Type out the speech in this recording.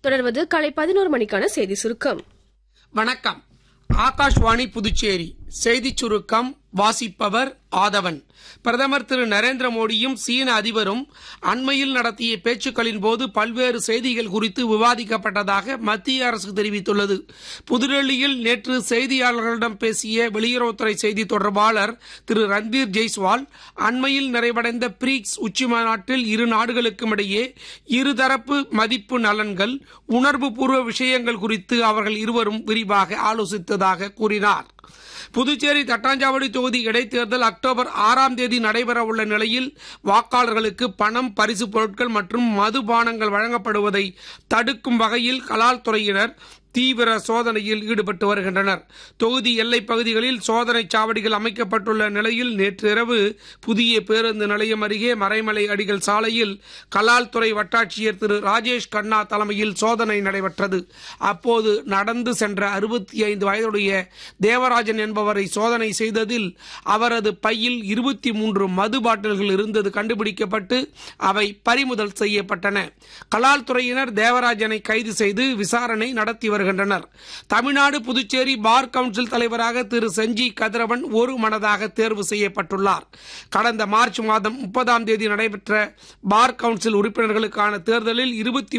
தொடர்வது காலை பதினோரு மணிக்கான செய்தி சுருக்கம் வணக்கம் ஆகாஷ்வாணி புதுச்சேரி செய்திச் சுருக்கம் வாசிப்பவர் ஆதவன் பிரதமர் திரு நரேந்திர மோடியும் சீன அதிபரும் அண்மையில் நடத்திய பேச்சுக்களின் போது பல்வேறு செய்திகள் குறித்து விவாதிக்கப்பட்டதாக மத்திய அரசு தெரிவித்துள்ளது புதுடெல்லியில் நேற்று செய்தியாளர்களிடம் பேசிய வெளியுறவுத்துறை செய்தி தொடர்பாளர் திரு ரன்வீர் ஜெய்ஸ்வால் அண்மையில் நிறைவடைந்த பிரிக்ஸ் உச்சி மாநாட்டில் இரு நாடுகளுக்கும் இடையே இருதரப்பு மதிப்பு நலன்கள் உணர்வுபூர்வ விஷயங்கள் குறித்து அவர்கள் இருவரும் விரிவாக ஆலோசித்ததாக கூறினார் புதுச்சேரி தட்டாஞ்சாவடி தொகுதி இடைத்தேர்தல் அக்டோபர் ஆறாம் தேதி நடைபெற உள்ள நிலையில் வாக்காளர்களுக்கு பணம் பரிசு பொருட்கள் மற்றும் மதுபானங்கள் வழங்கப்படுவதை தடுக்கும் வகையில் கலால் துறையினர் தீவிர சோதனையில் ஈடுபட்டு வருகின்றனர் தொகுதி எல்லைப் பகுதிகளில் சோதனை சாவடிகள் அமைக்கப்பட்டுள்ள நிலையில் நேற்று இரவு புதிய பேருந்து நிலையம் அருகே மறைமலை அடிகள் சாலையில் கலால் துறை வட்டாட்சியர் திரு ராஜேஷ் கண்ணா தலைமையில் சோதனை நடைபெற்றது அப்போது நடந்து சென்ற அறுபத்தி ஐந்து வயதுடைய தேவராஜன் என்பவரை சோதனை செய்ததில் அவரது பையில் இருபத்தி மூன்று மது பாட்டில்கள் இருந்தது கண்டுபிடிக்கப்பட்டு அவை பறிமுதல் செய்யப்பட்டன கலால் துறையினர் தேவராஜனை கைது செய்து விசாரணை நடத்தி வருகின்றனர் தமிழ்நாடு புதுச்சேரி பார் கவுன்சில் தலைவராக திரு செஞ்சி கதிரவன் ஒரு மனதாக தேர்வு செய்யப்பட்டுள்ளார் கடந்த மார்ச் மாதம் முப்பதாம் தேதி நடைபெற்ற பார் கவுன்சில் உறுப்பினர்களுக்கான தேர்தலில் இருபத்தி